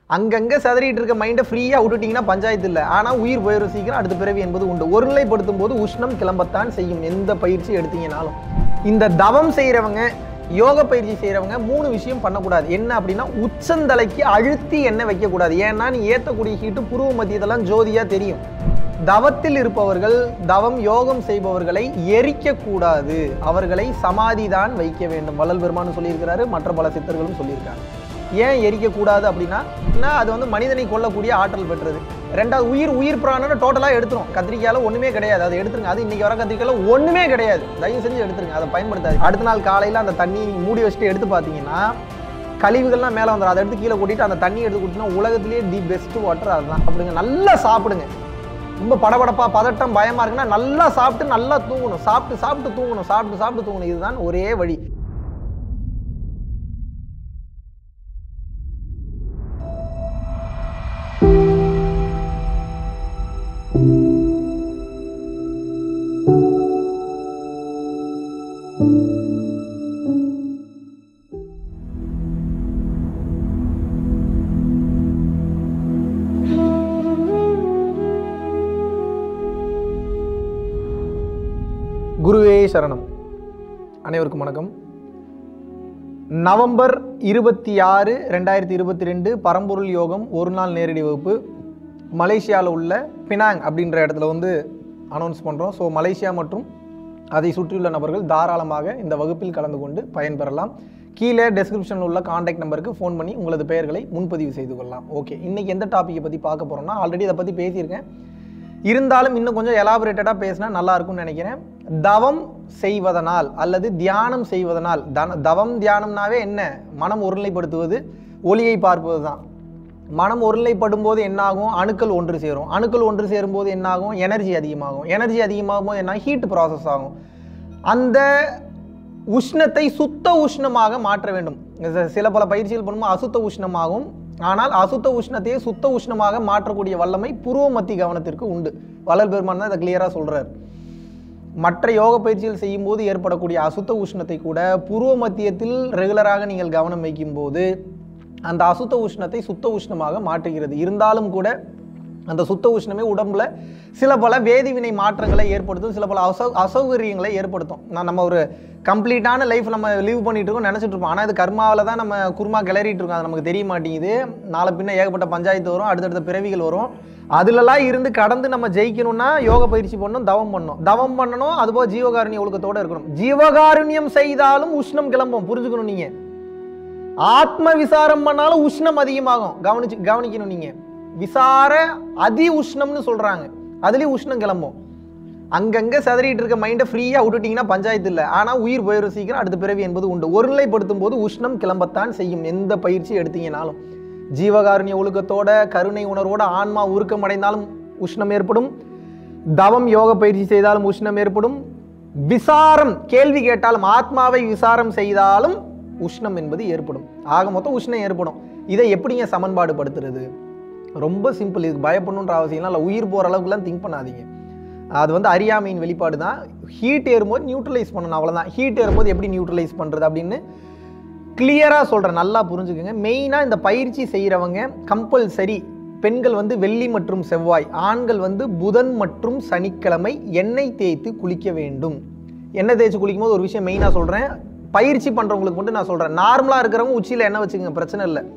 அங்கங்கே சதறிட்டு இருக்க மைண்டை ஃப்ரீயாக விட்டுட்டிங்கன்னா பஞ்சாயத்து இல்லை ஆனால் உயிர் போயிடும் சீக்கிரம் அடுத்த பிறவி என்பது உண்டு ஒருநிலைப்படுத்தும் போது உஷ்ணம் கிளம்பத்தான் செய்யும் எந்த பயிற்சி எடுத்தீங்கனாலும் இந்த தவம் செய்கிறவங்க யோக பயிற்சி செய்கிறவங்க மூணு விஷயம் பண்ணக்கூடாது என்ன அப்படின்னா உச்சந்தலைக்கு அழுத்தி எண்ணெய் வைக்கக்கூடாது ஏன்னா நீ ஏற்றக்கூடிய ஹீட்டு புருவ மத்தியதெல்லாம் ஜோதியாக தெரியும் தவத்தில் இருப்பவர்கள் தவம் யோகம் செய்பவர்களை எரிக்க கூடாது அவர்களை சமாதி தான் வைக்க வேண்டும் வள்ளல் பெருமான்னு சொல்லியிருக்கிறாரு மற்ற பல சித்தர்களும் சொல்லியிருக்காங்க ஏன் எரிக்க கூடாது அப்படின்னா ஏன்னா அது வந்து மனிதனை கொல்லக்கூடிய ஆற்றல் பெற்றது ரெண்டாவது உயிர் உயிர் பிராணனை டோட்டலாக எடுத்துரும் கத்திரிக்காயில ஒண்ணுமே கிடையாது அதை எடுத்துருங்க அது இன்னைக்கு வர கத்திரிக்காயில ஒண்ணுமே கிடையாது தயவு செஞ்சு எடுத்துருங்க அதை பயன்படுத்தாது அடுத்த நாள் காலையில அந்த தண்ணி நீங்க மூடி வச்சுட்டு எடுத்து பார்த்தீங்கன்னா கழிவுகள்லாம் மேலே வந்துடும் அதை எடுத்து கீழே கொட்டிட்டு அந்த தண்ணி எடுத்து கொடுத்தீங்கன்னா உலகத்திலேயே தி பெஸ்ட் வாட்டர் அதுதான் அப்படிங்க நல்லா சாப்பிடுங்க ரொம்ப படபடப்பா பதட்டம் பயமா இருக்குன்னா நல்லா சாப்பிட்டு நல்லா தூங்கணும் சாப்பிட்டு சாப்பிட்டு தூங்கணும் சாப்பிட்டு சாப்பிட்டு தூங்கணும் இதுதான் ஒரே வழி குருவே சரணம் அனைவருக்கும் வணக்கம் நவம்பர் இருபத்தி ஆறு ரெண்டாயிரத்தி இருபத்தி ரெண்டு பரம்பொருள் யோகம் ஒரு நாள் நேரடி வகுப்பு மலேசியாவில் உள்ள பினாங் அப்படின்ற இடத்துல வந்து அனௌன்ஸ் பண்ணுறோம் ஸோ மலேசியா மற்றும் அதை சுற்றியுள்ள நபர்கள் தாராளமாக இந்த வகுப்பில் கலந்து கொண்டு பயன்பெறலாம் கீழே டெஸ்கிரிப்ஷனில் உள்ள காண்டாக்ட் நம்பருக்கு ஃபோன் பண்ணி உங்களது பெயர்களை முன்பதிவு செய்து கொள்ளலாம் ஓகே இன்றைக்கி எந்த டாப்பிக்கை பற்றி பார்க்க போகிறோம்னா ஆல்ரெடி இதை பற்றி பேசியிருக்கேன் இருந்தாலும் இன்னும் கொஞ்சம் எலாபரேட்டடாக பேசினா நல்லா இருக்கும்னு நினைக்கிறேன் தவம் செய்வதனால் அல்லது தியானம் செய்வதனால் தன தவம் தியானம்னாவே என்ன மனம் ஒருநிலைப்படுத்துவது ஒளியை பார்ப்பது தான் மனம் ஒருநிலைப்படும் போது என்னாகும் அணுக்கள் ஒன்று சேரும் அணுக்கள் ஒன்று சேரும்போது என்னாகும் எனர்ஜி அதிகமாகும் எனர்ஜி அதிகமாகும் போது என்ன ஹீட் ப்ராசஸ் ஆகும் அந்த உஷ்ணத்தை சுத்த உஷ்ணமாக மாற்ற வேண்டும் இது சில பல பயிற்சிகள் பண்ணும்போது அசுத்த உஷ்ணமாகும் ஆனால் அசுத்த உஷ்ணத்தையே சுத்த உஷ்ணமாக மாற்றக்கூடிய வல்லமை புருவ மத்தி கவனத்திற்கு உண்டு வள்ளல் பெருமான் தான் இதை கிளியராக சொல்றார் மற்ற யோக பயிற்சிகள் செய்யும்போது ஏற்படக்கூடிய அசுத்த உஷ்ணத்தை கூட புருவ மத்தியத்தில் ரெகுலராக நீங்கள் கவனம் வைக்கும்போது அந்த அசுத்த உஷ்ணத்தை சுத்த உஷ்ணமாக மாற்றுகிறது இருந்தாலும் கூட அந்த சுத்த உஷ்ணமே உடம்புல சில பல வேதிவினை மாற்றங்களை ஏற்படுத்தும் சில பல அசௌ அசௌகரியங்களை ஏற்படுத்தும் நான் நம்ம ஒரு கம்ப்ளீட்டான லைஃப் நம்ம லீவ் பண்ணிட்டு இருக்கோம் நினச்சிட்டு இருப்போம் ஆனால் இது கர்மாவில் தான் நம்ம குருமா கிளறிட்டு இருக்கோம் அது நமக்கு தெரிய மாட்டேங்குது நாளை பின்ன ஏகப்பட்ட பஞ்சாயத்து வரும் அடுத்தடுத்த பிறவிகள் வரும் அதுலலாம் இருந்து கடந்து நம்ம ஜெயிக்கணும்னா யோக பயிற்சி பண்ணணும் தவம் பண்ணணும் தவம் பண்ணணும் அதுபோல் ஜீவகாருண்ய ஒழுக்கத்தோட இருக்கணும் ஜீவகாருண்யம் செய்தாலும் உஷ்ணம் கிளம்பும் புரிஞ்சுக்கணும் நீங்கள் ஆத்ம விசாரம் பண்ணாலும் உஷ்ணம் அதிகமாகும் கவனிச்சு கவனிக்கணும் நீங்க விசார அதி உஷ்ணம்னு சொல்றாங்க அதுலயும் உஷ்ணம் கிளம்பும் அங்கங்க சதறிட்டு இருக்க மைண்டை ஃப்ரீயா விட்டுட்டீங்கன்னா பஞ்சாயத்து இல்லை ஆனா உயிர் போயிடும் சீக்கிரம் அடுத்த பிறவி என்பது உண்டு ஒருநிலைப்படுத்தும் போது உஷ்ணம் கிளம்பத்தான் செய்யும் எந்த பயிற்சி எடுத்தீங்கனாலும் ஜீவகாருண்ய ஒழுக்கத்தோட கருணை உணர்வோட ஆன்மா உருக்கம் அடைந்தாலும் உஷ்ணம் ஏற்படும் தவம் யோக பயிற்சி செய்தாலும் உஷ்ணம் ஏற்படும் விசாரம் கேள்வி கேட்டாலும் ஆத்மாவை விசாரம் செய்தாலும் உஷ்ணம் என்பது ஏற்படும் ஆக மொத்தம் உஷ்ணம் ஏற்படும் இதை எப்படிங்க சமன்பாடு படுத்துறது ரொம்ப சிம்பிள் இதுக்கு பயப்படணுன்ற அவசியம்லாம் இல்லை உயிர் போகிற அளவுக்குலாம் திங்க் பண்ணாதீங்க அது வந்து அறியாமையின் வெளிப்பாடு தான் ஹீட் ஏறும்போது நியூட்ரலைஸ் பண்ணணும் அவ்வளோதான் ஹீட் ஏறும்போது எப்படி நியூட்ரலைஸ் பண்ணுறது அப்படின்னு கிளியராக சொல்கிறேன் நல்லா புரிஞ்சுக்கோங்க மெயினாக இந்த பயிற்சி செய்கிறவங்க கம்பல்சரி பெண்கள் வந்து வெள்ளி மற்றும் செவ்வாய் ஆண்கள் வந்து புதன் மற்றும் சனிக்கிழமை எண்ணெய் தேய்த்து குளிக்க வேண்டும் எண்ணெய் தேய்ச்சி குளிக்கும் போது ஒரு விஷயம் மெயினாக சொல்கிறேன் பயிற்சி பண்ணுறவங்களுக்கு மட்டும் நான் சொல்கிறேன் நார்மலாக இருக்கிறவங்க உச்சியில் எண்ணெய் வச்சுக்கோங்க பிரச்சனை இல்லை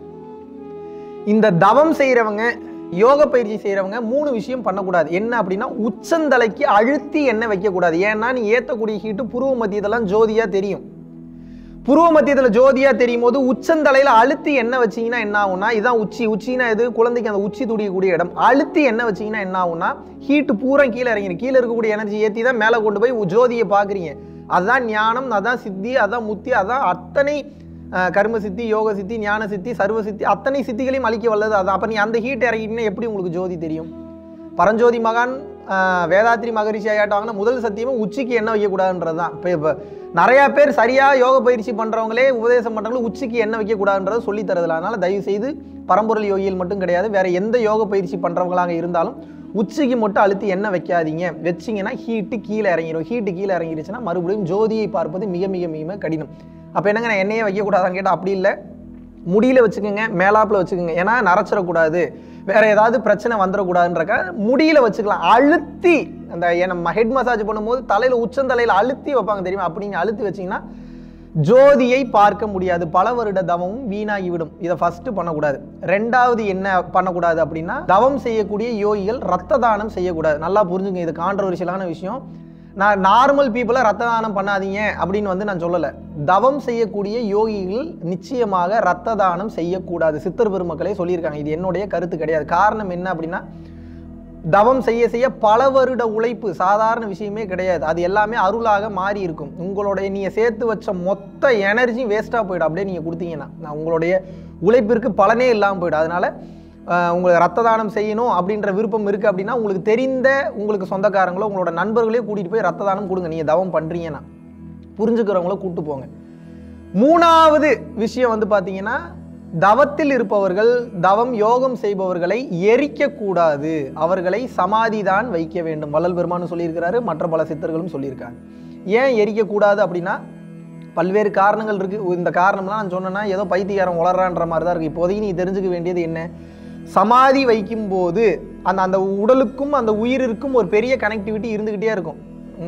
இந்த தவம் செய்கிறவங்க யோக பயிற்சி செய்கிறவங்க மூணு விஷயம் பண்ணக்கூடாது என்ன அப்படின்னா உச்சந்தலைக்கு அழுத்தி எண்ணெய் வைக்கக்கூடாது ஏன்னா நீ ஏற்றக்கூடிய ஹீட்டு புருவ மத்தியதெல்லாம் ஜோதியாக தெரியும் புருவ மத்தியத்தில் ஜோதியாக தெரியும் போது உச்சந்தலையில் அழுத்தி எண்ணெய் வச்சீங்கன்னா என்ன ஆகும்னா இதான் உச்சி உச்சினா இது குழந்தைக்கு அந்த உச்சி துடிக்கக்கூடிய இடம் அழுத்தி எண்ணெய் வச்சீங்கன்னா என்ன ஆகும்னா ஹீட்டு பூரா கீழே இறங்கிடும் கீழே இருக்கக்கூடிய எனர்ஜி ஏற்றி தான் மேலே கொண்டு போய் ஜோதியை பார்க்குறீங்க அதுதான் ஞானம் அதான் சித்தி அதான் முத்தி அதான் அத்தனை அஹ், கர்ம சித்தி யோக சித்தி ஞான சித்தி சர்வ சித்தி அத்தனை சித்திகளையும் அழிக்க வல்லது அதான் அப்போ நீ அந்த ஹீட் இறங்கிட்டீங்கன்னா எப்படி உங்களுக்கு ஜோதி தெரியும் பரஞ்சோதி மகான் ஆஹ், வேதாத்ரி மகரிஷி ஆயாட்டாங்கன்னா முதல் சத்தியமும் உச்சிக்கு என்ன வைக்கக்கூடாதுன்றது தான் இப்போ இப்போ நிறையா பேர் சரியாக யோக பயிற்சி பண்ணுறவங்களே உபதேசம் பண்ணுறவங்களே உச்சிக்கு என்ன வைக்கக்கூடாதுன்றதை சொல்லி தரதில்ல அதனால் தயவு செய்து பரம்பொருள் யோகியில் மட்டும் கிடையாது வேற எந்த யோக பயிற்சி பண்ணுறவங்களாக இருந்தாலும் உச்சிக்கு மட்டும் அழுத்தி எண்ணெய் வைக்காதீங்க வச்சிங்கன்னா ஹீட்டு கீழே இறங்கிடும் ஹீட்டு கீழே இறங்கிருச்சுன்னா மறுபடியும் ஜோதியை பார்ப்பது மிக மிக மிக கடினம் அப்போ என்னங்க நான் எண்ணெயே வைக்கக்கூடாதான்னு கேட்டால் அப்படி இல்லை முடியில வச்சுக்கோங்க மேலாப்பில் வச்சுக்கோங்க ஏன்னா நரைச்சிடக்கூடாது வேற ஏதாவது பிரச்சனை வந்துடக்கூடாதுன்றக்க முடியில வச்சுக்கலாம் அழுத்தி அந்த நம்ம ஹெட் மசாஜ் பண்ணும்போது தலையில உச்சந்தலையில அழுத்தி வைப்பாங்க தெரியுமா அப்படி நீங்க அழுத்தி வச்சீங்கன்னா ஜோதியை பார்க்க முடியாது பல வருட தவமும் வீணாகிவிடும் இதை ஃபர்ஸ்ட் பண்ணக்கூடாது ரெண்டாவது என்ன பண்ணக்கூடாது அப்படின்னா தவம் செய்யக்கூடிய யோகிகள் ரத்த தானம் செய்யக்கூடாது நல்லா புரிஞ்சுங்க இது கான்ட்ரவர்ஷியலான விஷயம் நான் நார்மல் பீப்புளை ரத்த தானம் பண்ணாதீங்க அப்படின்னு வந்து நான் சொல்லலை தவம் செய்யக்கூடிய யோகிகள் நிச்சயமாக ரத்த தானம் செய்யக்கூடாது சித்தர் பெருமக்களே சொல்லியிருக்காங்க இது என்னுடைய கருத்து கிடையாது காரணம் என்ன அப்படின்னா தவம் செய்ய செய்ய பல வருட உழைப்பு சாதாரண விஷயமே கிடையாது அது எல்லாமே அருளாக மாறி இருக்கும் உங்களுடைய நீங்கள் சேர்த்து வச்ச மொத்த எனர்ஜி வேஸ்ட்டாக போயிடும் அப்படியே நீங்கள் கொடுத்தீங்கன்னா நான் உங்களுடைய உழைப்பிற்கு பலனே இல்லாமல் போயிடும் அதனால அஹ், உங்களுக்கு ரத்த தானம் செய்யணும் அப்படின்ற விருப்பம் இருக்குது அப்படின்னா உங்களுக்கு தெரிந்த உங்களுக்கு சொந்தக்காரங்களோ உங்களோட நண்பர்களையோ கூட்டிகிட்டு போய் ரத்த தானம் கொடுங்க நீங்கள் தவம் பண்ணுறீங்கன்னா புரிஞ்சுக்கிறவங்கள கூட்டு போங்க மூணாவது விஷயம் வந்து பார்த்தீங்கன்னா தவத்தில் இருப்பவர்கள் தவம் யோகம் செய்பவர்களை எரிக்கக்கூடாது அவர்களை சமாதி தான் வைக்க வேண்டும் வள்ளல் பெருமானும் சொல்லியிருக்கிறாரு மற்ற பல சித்தர்களும் சொல்லியிருக்காங்க ஏன் எரிக்கக்கூடாது அப்படின்னா பல்வேறு காரணங்கள் இருக்குது இந்த காரணம்லாம் நான் சொன்னேன்னா ஏதோ பைத்தியக்காரன் உளறான்ற மாதிரி தான் இருக்குது இப்போதைக்கு நீ தெரிஞ்சுக்க வேண்டியது என்ன சமாதி வைக்கும்போது அந்த அந்த உடலுக்கும் அந்த உயிரிற்கும் ஒரு பெரிய கனெக்டிவிட்டி இருந்துக்கிட்டே இருக்கும்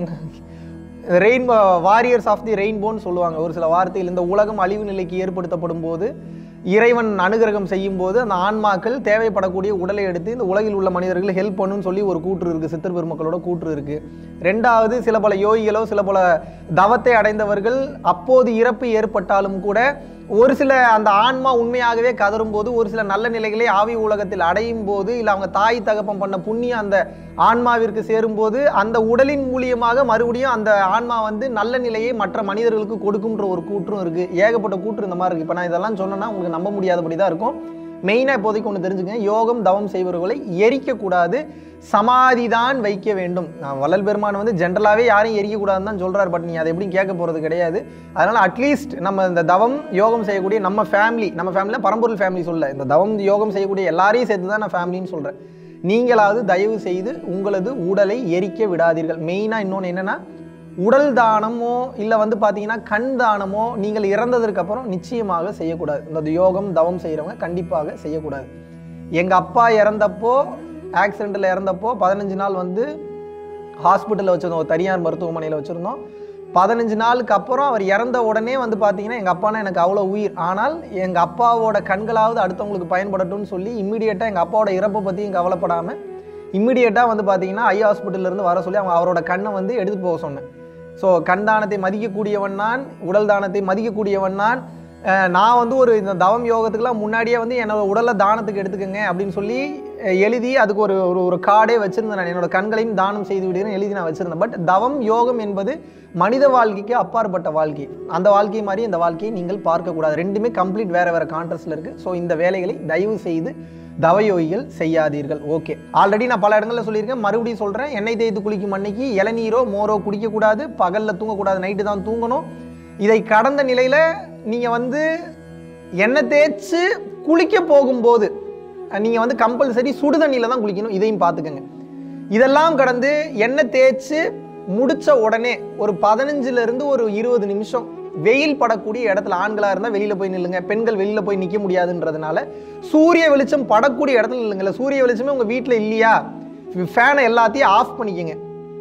ரெயின்போ வாரியர்ஸ் ஆஃப் தி ரெயின்போன்னு சொல்லுவாங்க ஒரு சில வார்த்தையில் இந்த உலகம் அழிவு நிலைக்கு ஏற்படுத்தப்படும் போது இறைவன் அனுகிரகம் செய்யும் போது அந்த ஆன்மாக்கள் தேவைப்படக்கூடிய உடலை எடுத்து இந்த உலகில் உள்ள மனிதர்கள் ஹெல்ப் பண்ணுன்னு சொல்லி ஒரு கூற்று இருக்குது சித்தர் பெருமக்களோட கூற்று இருக்குது ரெண்டாவது சில பல யோகிகளோ சில பல தவத்தை அடைந்தவர்கள் அப்போது இறப்பு ஏற்பட்டாலும் கூட ஒரு சில அந்த ஆன்மா உண்மையாகவே கதரும் போது ஒரு சில நல்ல நிலைகளை ஆவி உலகத்தில் அடையும் போது இல்லை அவங்க தாய் தகப்பம் பண்ண புண்ணியம் அந்த ஆன்மாவிற்கு சேரும்போது அந்த உடலின் மூலியமாக மறுபடியும் அந்த ஆன்மா வந்து நல்ல நிலையை மற்ற மனிதர்களுக்கு கொடுக்கும்ன்ற ஒரு கூற்றும் இருக்கு ஏகப்பட்ட கூற்று இந்த மாதிரி இருக்கு இப்போ நான் இதெல்லாம் சொன்னேன்னா உங்களுக்கு நம்ப முடியாதபடி தான் இருக்கும் மெயினாக இப்போதைக்கு ஒன்று தெரிஞ்சுக்கங்க யோகம் தவம் செய்பவர்களை எரிக்கக்கூடாது சமாதி தான் வைக்க வேண்டும் நான் வள்ளல் பெருமான் வந்து ஜென்ரலாகவே யாரையும் எரிக்கக்கூடாதுன்னு தான் சொல்கிறார் பட் நீ அதை எப்படியும் கேட்க போகிறது கிடையாது அதனால் அட்லீஸ்ட் நம்ம இந்த தவம் யோகம் செய்யக்கூடிய நம்ம ஃபேமிலி நம்ம ஃபேமிலியில் பரம்பொருள் ஃபேமிலி சொல்ல இந்த தவம் யோகம் செய்யக்கூடிய எல்லாரையும் சேர்த்து தான் நான் ஃபேமிலின்னு சொல்கிறேன் நீங்களாவது தயவு செய்து உங்களது உடலை எரிக்க விடாதீர்கள் மெயினாக இன்னொன்று என்னென்னா உடல் தானமோ இல்லை வந்து பார்த்தீங்கன்னா கண் தானமோ நீங்கள் இறந்ததற்கு அப்புறம் நிச்சயமாக செய்யக்கூடாது இந்த யோகம் தவம் செய்கிறவங்க கண்டிப்பாக செய்யக்கூடாது எங்கள் அப்பா இறந்தப்போ ஆக்சிடெண்ட்டில் இறந்தப்போ பதினஞ்சு நாள் வந்து ஹாஸ்பிட்டலில் வச்சுருந்தோம் ஒரு தனியார் மருத்துவமனையில் வச்சுருந்தோம் பதினஞ்சு நாளுக்கு அப்புறம் அவர் இறந்த உடனே வந்து பார்த்தீங்கன்னா எங்கள் அப்பானா எனக்கு அவ்வளோ உயிர் ஆனால் எங்கள் அப்பாவோட கண்களாவது அடுத்தவங்களுக்கு பயன்படட்டும்னு சொல்லி இம்மிடியேட்டாக எங்கள் அப்பாவோட இறப்பை பற்றியும் கவலைப்படாமல் இம்மிடியேட்டாக வந்து பார்த்தீங்கன்னா ஐ ஹாஸ்பிட்டல்லேருந்து வர சொல்லி அவங்க அவரோட கண்ணை வந்து எடுத்துகிட்டு போக சொன்னேன் ஸோ கண் தானத்தை மதிக்கக்கூடியவன் நான் உடல் தானத்தை மதிக்கக்கூடியவன் நான் அஹ் நான் வந்து ஒரு இந்த தவம் யோகத்துக்குலாம் முன்னாடியே வந்து என்னோட உடலை தானத்துக்கு எடுத்துக்கங்க அப்படின்னு சொல்லி அஹ் எழுதி அதுக்கு ஒரு ஒரு ஒரு கார்டே வச்சிருந்தேன் நான் என்னோட கண்களையும் தானம் செய்து விடுகிறேன் எழுதி நான் வச்சிருந்தேன் பட் தவம் யோகம் என்பது மனித வாழ்க்கைக்கு அப்பாற்பட்ட வாழ்க்கை அந்த வாழ்க்கை மாதிரி இந்த வாழ்க்கையை நீங்கள் பார்க்கக்கூடாது ரெண்டுமே கம்ப்ளீட் வேற வேற கான்ட்ரஸ்ட்ல இருக்கு ஸோ இந்த வேலைகளை தயவு செய்து தவயோகிகள் செய்யாதீர்கள் ஓகே ஆல்ரெடி நான் பல இடங்களில் சொல்லியிருக்கேன் மறுபடியும் சொல்கிறேன் எண்ணெய் தேய்த்து குளிக்கும் அன்னைக்கு இளநீரோ மோரோ குடிக்கக்கூடாது பகலில் தூங்கக்கூடாது நைட்டு தான் தூங்கணும் இதை கடந்த நிலையில் நீங்கள் வந்து எண்ணெய் தேய்ச்சி குளிக்க போகும்போது நீங்கள் வந்து கம்பல்சரி சுடுதண்ணியில் தான் குளிக்கணும் இதையும் பார்த்துக்கங்க இதெல்லாம் கடந்து எண்ணெய் தேய்ச்சி முடிச்ச உடனே ஒரு பதினஞ்சுல இருந்து ஒரு இருபது நிமிஷம் வெயில் படக்கூடிய இடத்துல ஆண்களாக இருந்தால் வெளியில் போய் நில்லுங்க பெண்கள் வெளியில் போய் நிற்க முடியாதுன்றதுனால சூரிய வெளிச்சம் படக்கூடிய இடத்துல நில்லுங்கள சூரிய வெளிச்சமே உங்கள் வீட்டில் இல்லையா ஃபேனை எல்லாத்தையும் ஆஃப் பண்ணிக்கங்க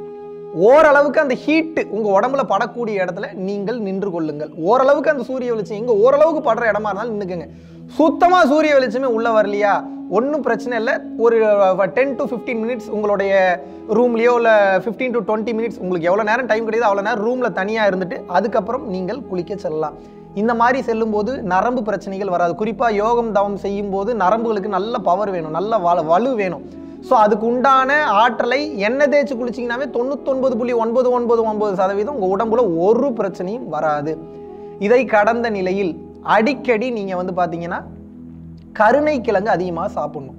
ஓரளவுக்கு அந்த ஹீட்டு உங்கள் உடம்புல படக்கூடிய இடத்துல நீங்கள் நின்று கொள்ளுங்கள் ஓரளவுக்கு அந்த சூரிய வெளிச்சம் எங்கே ஓரளவுக்கு படுற இடமா இருந்தாலும் நின்றுக்குங்க சுத்தமாக சூரிய வெளிச்சமே உள்ளே வரலையா ஒன்றும் பிரச்சனை இல்லை ஒரு டென் டு ஃபிஃப்டீன் மினிட்ஸ் உங்களுடைய ரூம்லேயோ இல்லை ஃபிஃப்டீன் டு டுவெண்ட்டி மினிட்ஸ் உங்களுக்கு எவ்வளோ நேரம் டைம் கிடையாது அவ்வளோ நேரம் ரூமில் தனியாக இருந்துட்டு அதுக்கப்புறம் நீங்கள் குளிக்க செல்லலாம் இந்த மாதிரி செல்லும்போது நரம்பு பிரச்சனைகள் வராது குறிப்பாக யோகம் தவம் செய்யும்போது நரம்புகளுக்கு நல்ல பவர் வேணும் நல்ல வலு வலு வேணும் ஸோ அதுக்கு உண்டான ஆற்றலை எண்ணெய் தேய்ச்சி குளிச்சிங்கனாவே தொண்ணூத்தொன்பது புள்ளி ஒன்பது ஒன்பது ஒன்பது சதவீதம் உங்கள் உடம்புல ஒரு பிரச்சனையும் வராது இதை கடந்த நிலையில் அடிக்கடி நீங்கள் வந்து பார்த்தீங்கன்னா கருணை கிழங்கு அதிகமாக சாப்பிடணும்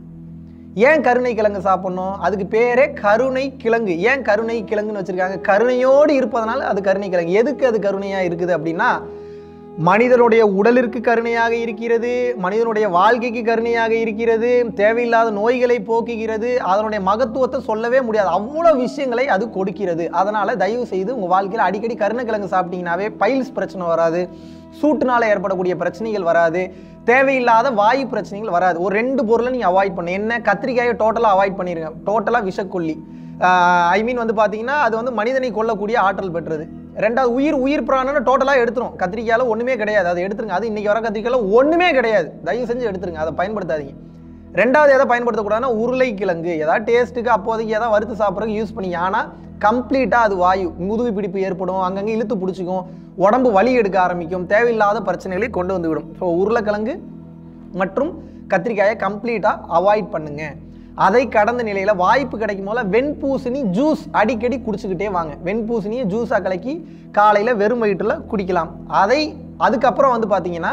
ஏன் கருணை கிழங்கு சாப்பிடணும் அதுக்கு பேரே கருணை கிழங்கு ஏன் கருணை கிழங்குன்னு வச்சிருக்காங்க கருணையோடு இருப்பதனால அது கருணை கிழங்கு எதுக்கு அது கருணையாக இருக்குது அப்படின்னா மனிதனுடைய உடலிற்கு கருணையாக இருக்கிறது மனிதனுடைய வாழ்க்கைக்கு கருணையாக இருக்கிறது தேவையில்லாத நோய்களை போக்குகிறது அதனுடைய மகத்துவத்தை சொல்லவே முடியாது அவ்வளோ விஷயங்களை அது கொடுக்கிறது அதனால தயவு செய்து உங்கள் வாழ்க்கையில் அடிக்கடி கருணைக்கிழங்கு சாப்பிட்டீங்கன்னாவே பைல்ஸ் பிரச்சனை வராது சூட்டுனால ஏற்படக்கூடிய பிரச்சனைகள் வராது தேவையில்லாத வாயு பிரச்சனைகள் வராது ஒரு ரெண்டு பொருளை நீங்கள் அவாய்ட் பண்ணு என்ன கத்திரிக்காயை டோட்டலாக அவாய்ட் பண்ணிடுங்க டோட்டலாக விஷக்கொல்லி ஐ மீன் வந்து பார்த்தீங்கன்னா அது வந்து மனிதனை கொல்லக்கூடிய ஆற்றல் பெற்றது ரெண்டாவது உயிர் உயிர் பிராணனை டோட்டலாக எடுத்துரும் கத்திரிக்காயில் ஒன்றுமே கிடையாது அதை எடுத்துருங்க அது இன்றைக்கி வர கத்திரிக்காயில் ஒன்றுமே கிடையாது தயவு செஞ்சு எடுத்துருங்க அதை பயன்படுத்தாதீங்க ரெண்டாவது எதை பயன்படுத்தக்கூடாதுன்னா உருளைக்கிழங்கு ஏதாவது டேஸ்ட்டுக்கு அப்போதைக்கு ஏதாவது வறுத்து சாப்பிட்றதுக்கு யூஸ் பண்ணி ஆனால் கம்ப்ளீட்டாக அது வாயு முதுகு பிடிப்பு ஏற்படும் அங்கங்கே இழுத்து பிடிச்சிக்கும் உடம்பு வலி எடுக்க ஆரம்பிக்கும் தேவையில்லாத பிரச்சனைகளை கொண்டு வந்து விடும் ஸோ உருளைக்கிழங்கு மற்றும் கத்திரிக்காயை கம்ப்ளீட்டாக அவாய்ட் பண்ணுங்க அதை கடந்த நிலையில் வாய்ப்பு கிடைக்கும் போல வெண்பூசணி ஜூஸ் அடிக்கடி குடிச்சுக்கிட்டே வாங்க வெண்பூசணியை ஜூஸாக கலக்கி காலையில் வெறும் வயிற்றில் குடிக்கலாம் அதை அதுக்கப்புறம் வந்து பார்த்தீங்கன்னா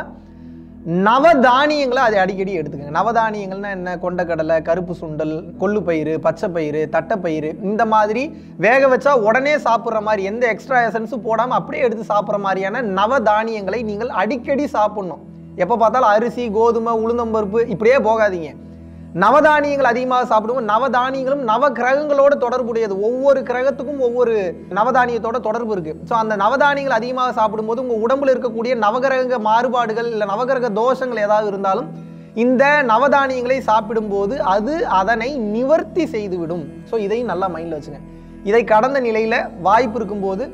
நவதானியங்களை அதை அடிக்கடி எடுத்துக்கங்க நவதானியங்கள்னா என்ன கொண்டக்கடலை கருப்பு சுண்டல் கொள்ளுப்பயிறு பச்சைப்பயிறு தட்டைப்பயிறு இந்த மாதிரி வேக வச்சா உடனே சாப்பிட்ற மாதிரி எந்த எக்ஸ்ட்ரா எசன்ஸும் போடாமல் அப்படியே எடுத்து சாப்பிட்ற மாதிரியான நவதானியங்களை நீங்கள் அடிக்கடி சாப்பிடணும் எப்போ பார்த்தாலும் அரிசி கோதுமை உளுந்தம்பருப்பு இப்படியே போகாதீங்க நவதானியங்கள் அதிகமாக சாப்பிடுவோம் நவதானியங்களும் நவ கிரகங்களோட தொடர்புடையது ஒவ்வொரு கிரகத்துக்கும் ஒவ்வொரு நவதானியத்தோட தொடர்பு இருக்கு ஸோ அந்த நவதானியங்கள் அதிகமாக சாப்பிடும்போது உங்கள் உடம்புல இருக்கக்கூடிய நவகிரக மாறுபாடுகள் இல்லை நவகிரக தோஷங்கள் ஏதாவது இருந்தாலும் இந்த நவதானியங்களை சாப்பிடும்போது அது அதனை நிவர்த்தி செய்துவிடும் ஸோ இதையும் நல்லா மைண்டில் வச்சுங்க இதை கடந்த நிலையில் வாய்ப்பு இருக்கும்போது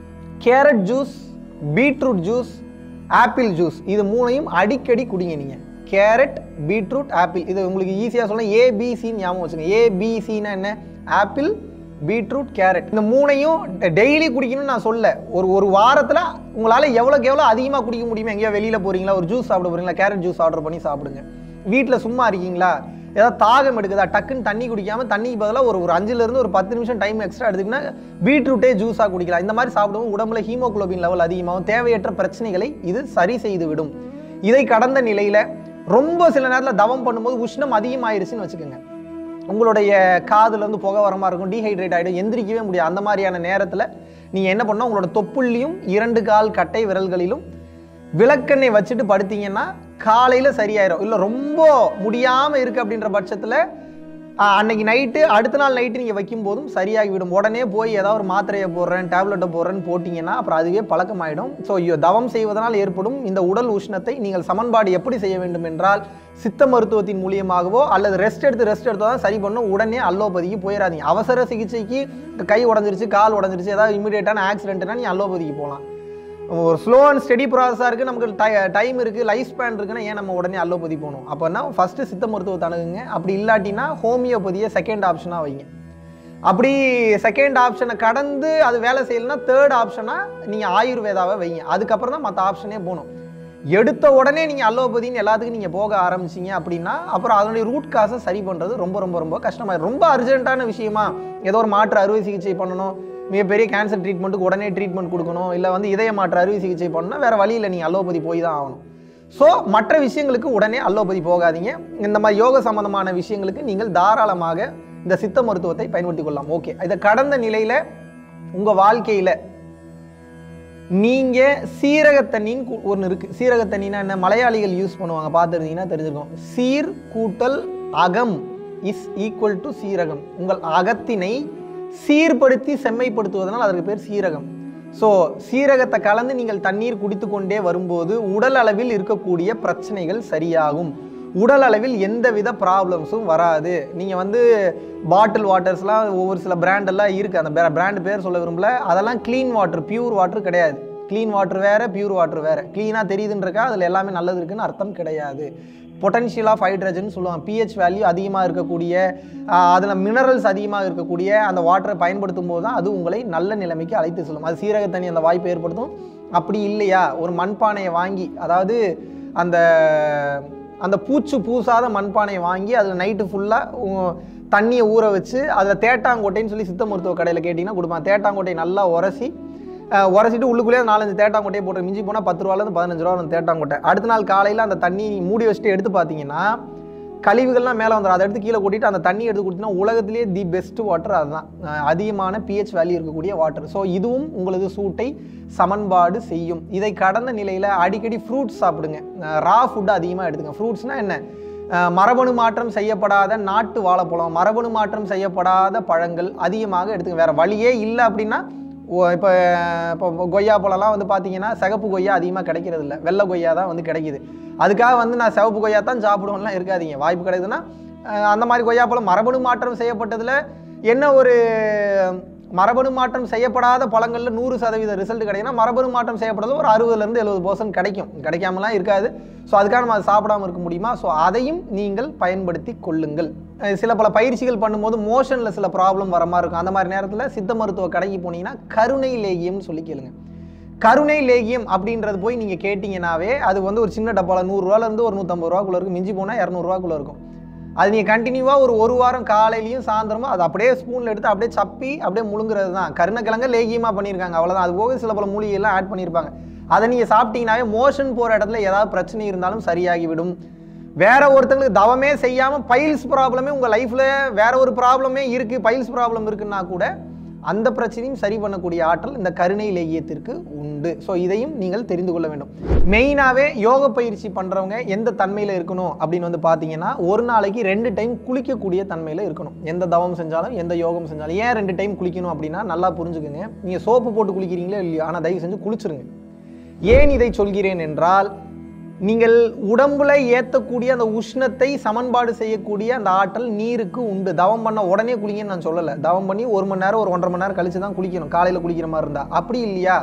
carrot juice beetroot juice apple juice இது மூணையும் அடிக்கடி குடிங்க நீங்கள் கேரட் பீட்ரூட் ஆப்பிள் இது உங்களுக்கு ஈஸியாக சொல்ல ஏபிசின்னு ஞாபகம் வச்சுங்க ஏபிசின்னா என்ன ஆப்பிள் பீட்ரூட் கேரட் இந்த மூணையும் டெய்லி குடிக்கணும்னு நான் சொல்ல ஒரு ஒரு வாரத்தில் உங்களால் எவ்வளோக்கு எவ்வளோ அதிகமாக குடிக்க முடியுமோ எங்கேயோ வெளியில் போகிறீங்களா ஒரு ஜூஸ் சாப்பிட போகிறீங்களா கேரட் ஜூஸ் ஆர்டர் பண்ணி சாப்பிடுங்க வீட்டில் சும்மா இருக்கீங்களா ஏதாவது தாகம் எடுக்குதா டக்குன்னு தண்ணி குடிக்காம தண்ணிக்கு பதிலாக ஒரு ஒரு அஞ்சுலேருந்து ஒரு பத்து நிமிஷம் டைம் எக்ஸ்ட்ரா எடுத்துக்கினா பீட்ரூட்டே ஜூஸாக குடிக்கலாம் இந்த மாதிரி சாப்பிடுவோம் உடம்புல ஹீமோகுளோபின் லெவல் அதிகமாகும் தேவையற்ற பிரச்சனைகளை இது சரி செய்து விடும் இதை கடந்த நிலையில் ரொம்ப சில நேரத்தில் தவம் பண்ணும்போது உஷ்ணம் அதிகமாயிருச்சுன்னு வச்சுக்கோங்க உங்களுடைய காதுல இருந்து புகை வர மாதிரி இருக்கும் டீஹைட்ரேட் ஆகிடும் எந்திரிக்கவே முடியாது அந்த மாதிரியான நேரத்தில் நீங்கள் என்ன பண்ணணும் உங்களோட தொப்புள்ளியும் இரண்டு கால் கட்டை விரல்களிலும் விளக்கெண்ணெய் வச்சுட்டு படுத்தீங்கன்னா காலையில் சரியாயிரும் இல்லை ரொம்ப முடியாமல் இருக்குது அப்படின்ற பட்சத்தில் அன்னைக்கு நைட்டு அடுத்த நாள் நைட்டு நீங்கள் வைக்கும் போதும் சரியாகி விடும் உடனே போய் ஏதாவது ஒரு மாத்திரையை போடுறேன் டேப்லெட்டை போடுறேன்னு போட்டிங்கன்னா அப்புறம் அதுவே பழக்கமாயிடும் ஸோ தவம் செய்வதனால் ஏற்படும் இந்த உடல் உஷ்ணத்தை நீங்கள் சமன்பாடு எப்படி செய்ய வேண்டும் என்றால் சித்த மருத்துவத்தின் மூலியமாகவோ அல்லது ரெஸ்ட் எடுத்து ரெஸ்ட் எடுத்து தான் சரி பண்ணும் உடனே அல்லோபதிக்கு போயிடாதீங்க அவசர சிகிச்சைக்கு கை உடஞ்சிருச்சு கால் உடஞ்சிருச்சு ஏதாவது இமீடியட்டான ஆக்சிடென்ட்னா நீ அல்லோபதிக்கு போகலாம் ஒரு ஸ்லோ அண்ட் ஸ்டெடி ப்ராசஸாக இருக்குது நமக்கு டைம் இருக்குது லைஃப் ஸ்பேன் இருக்குன்னா ஏன் நம்ம உடனே அல்லோபதி போகணும் அப்போனா ஃபஸ்ட்டு சித்த மருத்துவத்தை அணுகுங்க அப்படி இல்லாட்டினா ஹோமியோபதியை செகண்ட் ஆப்ஷனாக வைங்க அப்படி செகண்ட் ஆப்ஷனை கடந்து அது வேலை செய்யலைன்னா தேர்ட் ஆப்ஷனாக நீங்கள் ஆயுர்வேதாவை வைங்க அதுக்கப்புறம் தான் மற்ற ஆப்ஷனே போகணும் எடுத்த உடனே நீங்கள் அல்லோபதின்னு எல்லாத்துக்கும் நீங்கள் போக ஆரம்பிச்சிங்க அப்படின்னா அப்புறம் அதனுடைய ரூட் காசை சரி பண்ணுறது ரொம்ப ரொம்ப ரொம்ப கஷ்டமாயிடும் ரொம்ப அர்ஜென்ட்டான விஷயமா ஏதோ ஒரு மாற்று அறுவை சிகிச்சை பண்ணணும் மிகப்பெரிய கேன்சர் ட்ரீட்மெண்ட்டுக்கு உடனே ட்ரீட்மெண்ட் கொடுக்கணும் இல்லை வந்து இதய மாற்று அறுவை சிகிச்சை பண்ணணும்னா வேறு வழியில் நீங்கள் அல்லோபதி போய் தான் ஆகணும் ஸோ மற்ற விஷயங்களுக்கு உடனே அல்லோபதி போகாதீங்க இந்த மாதிரி யோக சம்பந்தமான விஷயங்களுக்கு நீங்கள் தாராளமாக இந்த சித்த மருத்துவத்தை பயன்படுத்திக் கொள்ளலாம் ஓகே இதை கடந்த நிலையில் உங்கள் வாழ்க்கையில் நீங்க சீரக தண்ணின்னு ஒன்று இருக்கு சீரக தண்ணினா என்ன மலையாளிகள் யூஸ் பண்ணுவாங்க பார்த்துருந்தீங்கன்னா தெரிஞ்சிருக்கும் சீர் கூட்டல் அகம் இஸ் ஈக்குவல் டு சீரகம் உங்கள் அகத்தினை சீர்படுத்தி செம்மைப்படுத்துவதனால் அதற்கு பேர் சீரகம் ஸோ சீரகத்தை கலந்து நீங்கள் தண்ணீர் குடித்து கொண்டே வரும்போது உடல் அளவில் இருக்கக்கூடிய பிரச்சனைகள் சரியாகும் உடல் அளவில் எந்தவித ப்ராப்ளம்ஸும் வராது நீங்கள் வந்து பாட்டில் வாட்டர்ஸ்லாம் ஒவ்வொரு சில brand எல்லாம் இருக்குது அந்த பிராண்ட் பேர் சொல்ல விரும்பல அதெல்லாம் க்ளீன் வாட்டர் பியூர் வாட்டர் கிடையாது க்ளீன் வாட்டர் வேறு பியூர் வாட்டர் வேறு க்ளீனாக தெரியுதுன்றக்கா அதில் எல்லாமே நல்லது இருக்குன்னு அர்த்தம் கிடையாது பொட்டன்ஷியல் ஆஃப் ஹைட்ரஜன் சொல்லுவாங்க பிஹெச் வேல்யூ அதிகமாக இருக்கக்கூடிய அதில் மினரல்ஸ் அதிகமாக இருக்கக்கூடிய அந்த வாட்டரை பயன்படுத்தும் போது தான் அது உங்களை நல்ல நிலைமைக்கு அழைத்து செல்லும் அது சீரக தண்ணி அந்த வாய்ப்பை ஏற்படுத்தும் அப்படி இல்லையா ஒரு மண்பானையை வாங்கி அதாவது அந்த அந்த பூச்சு பூசாத மண்பானையை வாங்கி அதில் நைட்டு ஃபுல்லாக தண்ணியை ஊற வச்சு அதில் தேட்டாங்கோட்டைன்னு சொல்லி சித்த மருத்துவ கடையில் கேட்டிங்கன்னா கொடுப்பான் தேட்டாங்கோட்டையை நல்லா உரசி அஹ், உரசிட்டு உள்ளுக்குள்ளேயே நாலஞ்சு தேட்டாங்கோட்டையை போட்டு மிஞ்சி போனால் பத்து ரூபாலேருந்து பதினஞ்சு ரூபா அந்த தேட்டாங்கோட்டை அடுத்த நாள் காலையில் அந்த தண்ணி மூடி வச்சுட்டு எடுத்து பார்த்தீங்கன்னா கழிவுகள்லாம் மேலே வந்துடும் அதை எடுத்து கீழே கொட்டிட்டு அந்த தண்ணி எடுத்து கொடுத்தீங்கன்னா உலகத்திலேயே தி பெஸ்ட் வாட்டர் அதுதான் அஹ், அதிகமான பிஹெச் வேல்யூ இருக்கக்கூடிய வாட்டர் ஸோ இதுவும் உங்களது சூட்டை சமன்பாடு செய்யும் இதை கடந்த நிலையில் அடிக்கடி ஃப்ரூட்ஸ் சாப்பிடுங்க ரா ஃபுட்டு அதிகமாக எடுத்துங்க ஃப்ரூட்ஸ்னால் என்ன அஹ், மரபணு மாற்றம் செய்யப்படாத நாட்டு வாழைப்பழம் மரபணு மாற்றம் செய்யப்படாத பழங்கள் அதிகமாக எடுத்துங்க வேற வழியே இல்லை அப்படின்னா இப்போ இப்போ கொய்யா பழம்லாம் வந்து பார்த்தீங்கன்னா சிகப்பு கொய்யா அதிகமாக கிடைக்கிறது இல்ல வெள்ளை கொய்யா தான் வந்து கிடைக்குது அதுக்காக வந்து நான் சிவப்பு கொய்யா தான் சாப்பிடுவேன்லாம் இருக்காதீங்க வாய்ப்பு கிடைக்குதுன்னா அஹ் அந்த மாதிரி கொய்யாப்பழம் மரபணு மாற்றம் செய்யப்பட்டதில் என்ன ஒரு மரபணு மாற்றம் செய்யப்படாத பழங்களில் நூறு சதவீத ரிசல்ட் கிடைக்குன்னா மரபணு மாற்றம் செய்யப்பட்டது ஒரு அறுபதுலேருந்து எழுபது பர்சன்ட் கிடைக்கும் கிடைக்காமலாம் இருக்காது ஸோ அதுக்காக நம்ம அதை சாப்பிடாம இருக்க முடியுமா ஸோ அதையும் நீங்கள் பயன்படுத்தி கொள்ளுங்கள் அஹ் சில பல பயிற்சிகள் பண்ணும்போது மோஷனில் சில ப்ராப்ளம் வர மாதிரி இருக்கும் அந்த மாதிரி நேரத்தில் சித்த மருத்துவ கடைக்கு போனீங்கன்னா கருணை லேகியம்னு சொல்லி கேளுங்க கருணை லேகியம் அப்படின்றது போய் நீங்கள் கேட்டிங்கனாவே அது வந்து ஒரு சின்ன டப்பாவில் நூறுரூவாலேருந்து ஒரு நூற்றம்பது ரூபாக்குள்ள இருக்கும் மிஞ்சி போனால் இரநூறுவாக்குள்ள இருக்கும் அது நீங்கள் கண்டினியூவாக ஒரு ஒரு வாரம் காலையிலையும் சாயந்தரமும் அது அப்படியே ஸ்பூனில் எடுத்து அப்படியே சப்பி அப்படியே முழுங்குறது தான் கருணக்கிழங்க லேகியமாக பண்ணியிருக்காங்க அவ்வளோதான் அது போக சில பல மூலிகையெல்லாம் ஆட் பண்ணியிருப்பாங்க அதை நீங்கள் சாப்பிட்டீங்கனாவே மோஷன் போகிற இடத்துல ஏதாவது பிரச்சனை இருந்தாலும் சரியாகிவிடும் வேற ஒருத்தங்களுக்கு தவமே செய்யாமல் பைல்ஸ் ப்ராப்ளமே உங்கள் லைஃப்பில் வேற ஒரு ப்ராப்ளமே இருக்குது பைல்ஸ் ப்ராப்ளம் இருக்குன்னா கூட அந்த பிரச்சனையும் சரி பண்ணக்கூடிய ஆற்றல் இந்த கருணை லேகியத்திற்கு உண்டு ஸோ இதையும் நீங்கள் தெரிந்து கொள்ள வேண்டும் மெயினாகவே யோக பயிற்சி பண்ணுறவங்க எந்த தன்மையில் இருக்கணும் அப்படின்னு வந்து பார்த்தீங்கன்னா ஒரு நாளைக்கு ரெண்டு டைம் குளிக்கக்கூடிய தன்மையில் இருக்கணும் எந்த தவம் செஞ்சாலும் எந்த யோகம் செஞ்சாலும் ஏன் ரெண்டு டைம் குளிக்கணும் அப்படின்னா நல்லா புரிஞ்சுக்குங்க நீங்கள் சோப்பு போட்டு குளிக்கிறீங்களோ இல்லையோ ஆனால் தயவு செஞ்சு குளிச்சிருங்க ஏன் இதை சொல்கிறேன் என்றால் நீங்கள் உடம்புல ஏற்றக்கூடிய அந்த உஷ்ணத்தை சமன்பாடு செய்யக்கூடிய அந்த ஆற்றல் நீருக்கு உண்டு தவம் பண்ண உடனே குளிங்கன்னு நான் சொல்லலை தவம் பண்ணி ஒரு மணி நேரம் ஒரு ஒன்றரை மணி நேரம் கழிச்சு தான் குளிக்கணும் காலையில் குளிக்கிற மாதிரி இருந்தால் அப்படி இல்லையா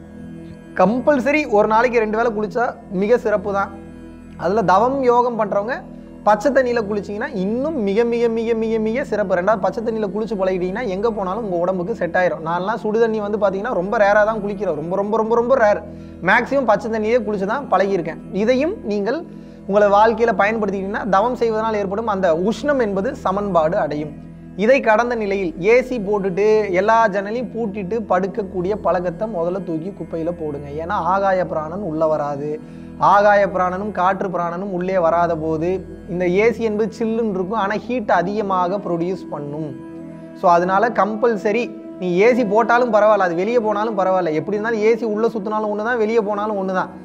கம்பல்சரி ஒரு நாளைக்கு ரெண்டு வேளை குளிச்சா மிக சிறப்பு தான் அதில் தவம் யோகம் பண்ணுறவங்க பச்சை தண்ணியில் குளிச்சிங்கன்னா இன்னும் மிக மிக மிக மிக மிக சிறப்பு ரெண்டாவது பச்சை தண்ணியில் குளிச்சு பழகிட்டீங்கன்னா எங்கே போனாலும் உங்கள் உடம்புக்கு செட் ஆயிரும் நான்லாம் சுடு தண்ணி வந்து பார்த்தீங்கன்னா ரொம்ப ரேராக தான் குளிக்கிறோம் ரொம்ப ரொம்ப ரொம்ப ரொம்ப ரேர் மேக்ஸிமம் பச்சை தண்ணியே குளிச்சு தான் பழகியிருக்கேன் இதையும் நீங்கள் உங்களை வாழ்க்கையில் பயன்படுத்திக்கிட்டீங்கன்னா தவம் செய்வதனால் ஏற்படும் அந்த உஷ்ணம் என்பது சமன்பாடு அடையும் இதை கடந்த நிலையில் ஏசி போட்டுட்டு எல்லா ஜன்னலையும் பூட்டிட்டு படுக்கக்கூடிய பழக்கத்தை முதல்ல தூக்கி குப்பையில் போடுங்க ஏன்னா ஆகாய பிராணன் உள்ளே வராது ஆகாய பிராணனும் காற்று பிராணனும் உள்ளே வராத போது இந்த ஏசி என்பது சில்லுன்னு இருக்கும் ஆனால் ஹீட் அதிகமாக ப்ரொடியூஸ் பண்ணும் ஸோ அதனால கம்பல்சரி நீ ஏசி போட்டாலும் பரவாயில்ல அது வெளியே போனாலும் பரவாயில்ல எப்படி இருந்தாலும் ஏசி உள்ளே சுற்றினாலும் ஒன்று தான் வெளியே போனாலும் ஒன்று தான்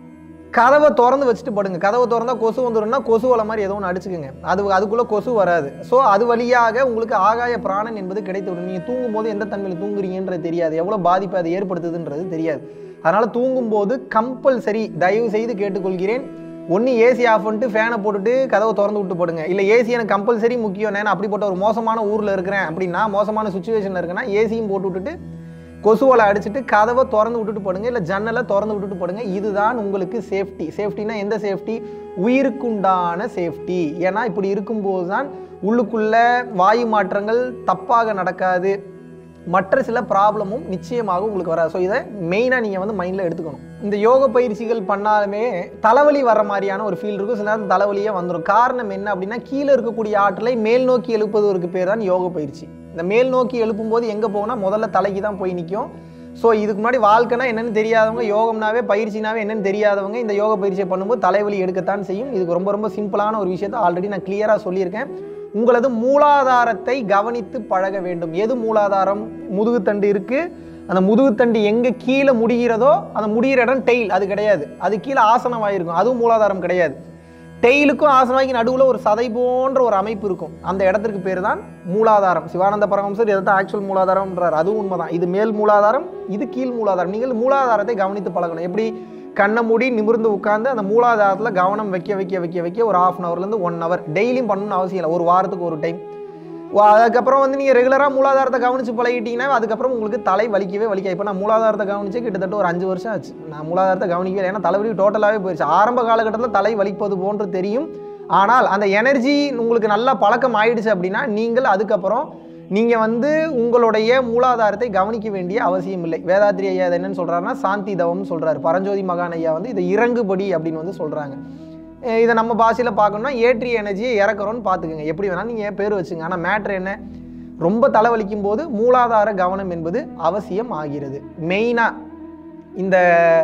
கதவை திறந்து வச்சுட்டு படுங்க கதவை திறந்தா கொசு வந்துடும்னா கொசு வலை மாதிரி ஏதோ ஒன்று அடிச்சுக்குங்க அது அதுக்குள்ளே கொசு வராது ஸோ அது வழியாக உங்களுக்கு ஆகாய பிராணன் என்பது கிடைத்து விடும் நீங்கள் தூங்கும்போது எந்த தன்மையில் தூங்குறீங்கன்றது தெரியாது எவ்வளோ பாதிப்பு அது ஏற்படுத்துதுன்றது தெரியாது அதனால் தூங்கும்போது கம்பல்சரி தயவு செய்து கேட்டுக்கொள்கிறேன் ஒன்று ஏசி ஆஃப் பண்ணிட்டு ஃபேனை போட்டுட்டு கதவை திறந்து விட்டு போடுங்க இல்லை ஏசி எனக்கு கம்பல்சரி முக்கியம் நான் அப்படிப்பட்ட ஒரு மோசமான ஊரில் இருக்கிறேன் அப்படின்னா மோசமான சுச்சுவேஷனில் இருக்கேன்னா ஏசியும் போட்டு விட்டுட்டு கொசுவலை அடிச்சுட்டு கதவை திறந்து விட்டுட்டு போடுங்க இல்லை ஜன்னலை திறந்து விட்டுட்டு போடுங்க இதுதான் உங்களுக்கு சேஃப்டி சேஃப்டினா எந்த சேஃப்டி உயிருக்குண்டான சேஃப்டி ஏன்னா இப்படி இருக்கும்போது தான் உள்ளுக்குள்ள வாயு மாற்றங்கள் தப்பாக நடக்காது மற்ற சில ப்ராப்ளமும் நிச்சயமாக உங்களுக்கு வராது ஸோ இதை மெயினாக நீங்கள் வந்து மைண்டில் எடுத்துக்கணும் இந்த யோக பயிற்சிகள் பண்ணாலுமே தலைவலி வர மாதிரியான ஒரு ஃபீல் இருக்கும் சில நேரம் தலைவலியே வந்துடும் காரணம் என்ன அப்படின்னா கீழே இருக்கக்கூடிய ஆற்றலை மேல் நோக்கி எழுப்புவதற்கு பேர் தான் யோக பயிற்சி இந்த மேல் நோக்கி எழுப்பும்போது எங்கே போகணும்னா முதல்ல தலைக்கு தான் போய் நிற்கும் ஸோ இதுக்கு முன்னாடி வாழ்க்கைனா என்னன்னு தெரியாதவங்க யோகம்னாவே பயிற்சினாவே என்னன்னு தெரியாதவங்க இந்த யோக பயிற்சியை பண்ணும்போது தலைவலி எடுக்கத்தான் செய்யும் இதுக்கு ரொம்ப ரொம்ப சிம்பிளான ஒரு விஷயத்தை ஆல்ரெடி நான் கிளியராக சொல்லியிருக்கேன் உங்களது மூலாதாரத்தை கவனித்து பழக வேண்டும் எது மூலாதாரம் முதுகுத்தண்டு இருக்கு அந்த முதுகுத்தண்டு எங்கே கீழே முடிகிறதோ அந்த முடிகிற இடம் டெயில் அது கிடையாது அது கீழே ஆசனமாயிருக்கும் அதுவும் மூலாதாரம் கிடையாது டெய்லுக்கும் ஆசனவாய்க்கு நடுவில் ஒரு சதை போன்ற ஒரு அமைப்பு இருக்கும் அந்த இடத்திற்கு பேர் தான் மூலாதாரம் சிவானந்த பரமஹம்சர் இதை தான் ஆக்சுவல் மூலாதாரம்ன்றார் அதுவும் உண்மைதான் இது மேல் மூலாதாரம் இது கீழ் மூலாதாரம் நீங்கள் மூலாதாரத்தை கவனித்து பழகணும் எப்படி கண்ணை மூடி நிமிர்ந்து உட்காந்து அந்த மூலாதாரத்தில் கவனம் வைக்க வைக்க வைக்க வைக்க ஒரு ஆஃப் அன் ஹவர்லேருந்து ஒன் ஹவர் டெய்லியும் பண்ணணும்னு அவசியம் இல்லை ஒரு வாரத்துக்கு ஒரு டைம் அதுக்கப்புறம் வந்து நீங்கள் ரெகுலராக மூலாதாரத்தை கவனித்து பழகிட்டீங்கன்னா அதுக்கப்புறம் உங்களுக்கு தலை வலிக்கவே வலிக்காது இப்போ நான் மூலாதாரத்தை கவனிச்சு கிட்டத்தட்ட ஒரு அஞ்சு வருஷம் ஆச்சு நான் மூலாதாரத்தை கவனிக்கவே இல்லை. ஏன்னா தலைவலி டோட்டலாகவே போயிடுச்சு ஆரம்ப காலகட்டத்தில் தலை வலிப்பது போன்று தெரியும் ஆனால் அந்த எனர்ஜி உங்களுக்கு நல்லா பழக்கம் ஆயிடுச்சு அப்படின்னா நீங்கள் அதுக்கப்புறம் நீங்கள் வந்து உங்களுடைய மூலாதாரத்தை கவனிக்க வேண்டிய அவசியம் இல்லை வேதாத்ரி ஐயா இது என்னன்னு சொல்கிறாருன்னா சாந்தி தவம்னு சொல்கிறாரு பரஞ்சோதி மகான் ஐயா வந்து இதை இறங்குபடி அப்படின்னு வந்து சொல்கிறாங்க அஹ் இதை நம்ம பாஷையில் பார்க்கணும்னா ஏற்றி எனர்ஜியை இறக்குறோன்னு பார்த்துக்குங்க எப்படி வேணாலும் நீங்கள் பேர் வச்சுங்க ஆனால் மேட்ரு என்ன ரொம்ப தலைவலிக்கும் போது மூலாதார கவனம் என்பது அவசியம் ஆகிறது மெயினாக இந்த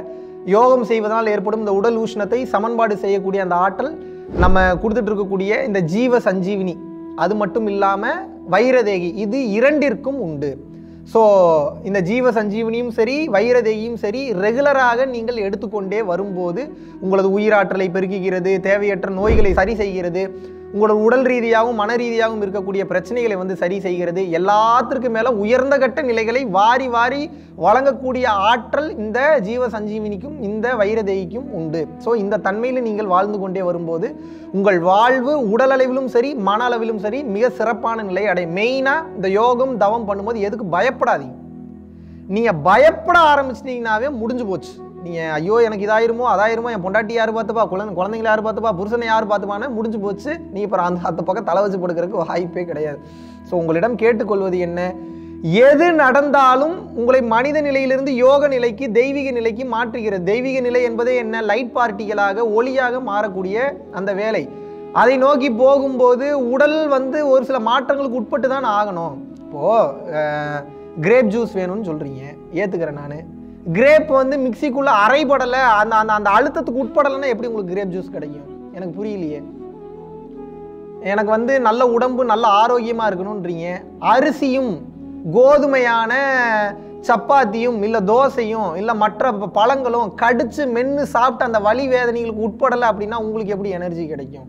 யோகம் செய்வதனால் ஏற்படும் இந்த உடல் உஷ்ணத்தை சமன்பாடு செய்யக்கூடிய அந்த ஆற்றல் நம்ம கொடுத்துட்டு இருக்கக்கூடிய இந்த ஜீவ சஞ்சீவினி அது மட்டும் இல்லாமல் வைரதேகி இது இரண்டிற்கும் உண்டு ஸோ இந்த ஜீவ சஞ்சீவனியும் சரி வைரதேகியும் சரி ரெகுலராக நீங்கள் எடுத்துக்கொண்டே வரும்போது உங்களது உயிராற்றலை பெருக்குகிறது தேவையற்ற நோய்களை சரி செய்கிறது உங்களோட உடல் ரீதியாகவும் மன ரீதியாகவும் இருக்கக்கூடிய பிரச்சனைகளை வந்து சரி செய்கிறது எல்லாத்திற்கும் மேலே உயர்ந்த கட்ட நிலைகளை வாரி வாரி வழங்கக்கூடிய ஆற்றல் இந்த ஜீவ சஞ்சீவினிக்கும் இந்த வைரதேவிக்கும் உண்டு ஸோ இந்த தன்மையில் நீங்கள் வாழ்ந்து கொண்டே வரும்போது உங்கள் வாழ்வு உடல் அளவிலும் சரி மன அளவிலும் சரி மிக சிறப்பான நிலை அடையும் மெயினாக இந்த யோகம் தவம் பண்ணும்போது எதுக்கு பயப்படாதீங்க நீங்கள் பயப்பட ஆரம்பிச்சிட்டிங்கனாவே முடிஞ்சு போச்சு நீங்கள் ஐயோ எனக்கு இதாயிருமோ அதாயிருமோ என் பொண்டாட்டி யார் பார்த்துப்பா குழந்தை குழந்தைங்கள யார் பார்த்துப்பா புருஷனை யார் பார்த்துப்பான்னு முடிஞ்சு போச்சு நீங்கள் இப்போ அந்த அந்த பக்கம் தலை வச்சு படுக்கிறதுக்கு வாய்ப்பே கிடையாது ஸோ உங்களிடம் கேட்டுக்கொள்வது என்ன எது நடந்தாலும் உங்களை மனித நிலையிலிருந்து யோக நிலைக்கு தெய்வீக நிலைக்கு மாற்றுகிறது தெய்வீக நிலை என்பதே என்ன லைட் பார்ட்டிகளாக ஒளியாக மாறக்கூடிய அந்த வேலை அதை நோக்கி போகும்போது உடல் வந்து ஒரு சில மாற்றங்களுக்கு உட்பட்டு தான் ஆகணும் இப்போது கிரேப் ஜூஸ் வேணும்னு சொல்கிறீங்க ஏற்றுக்கிறேன் நான் கிரேப் வந்து மிக்சிக்குள்ளே அரைபடலை அந்த அந்த அந்த அழுத்தத்துக்கு உட்படலைன்னா எப்படி உங்களுக்கு கிரேப் ஜூஸ் கிடைக்கும் எனக்கு புரியலையே எனக்கு வந்து நல்ல உடம்பு நல்ல ஆரோக்கியமாக இருக்கணுன்றீங்க அரிசியும் கோதுமையான சப்பாத்தியும் இல்லை தோசையும் இல்லை மற்ற ப- பழங்களும் கடிச்சு மென்று சாப்பிட்டு அந்த வலி வேதனைகளுக்கு உட்படலை அப்படின்னா உங்களுக்கு எப்படி எனர்ஜி கிடைக்கும்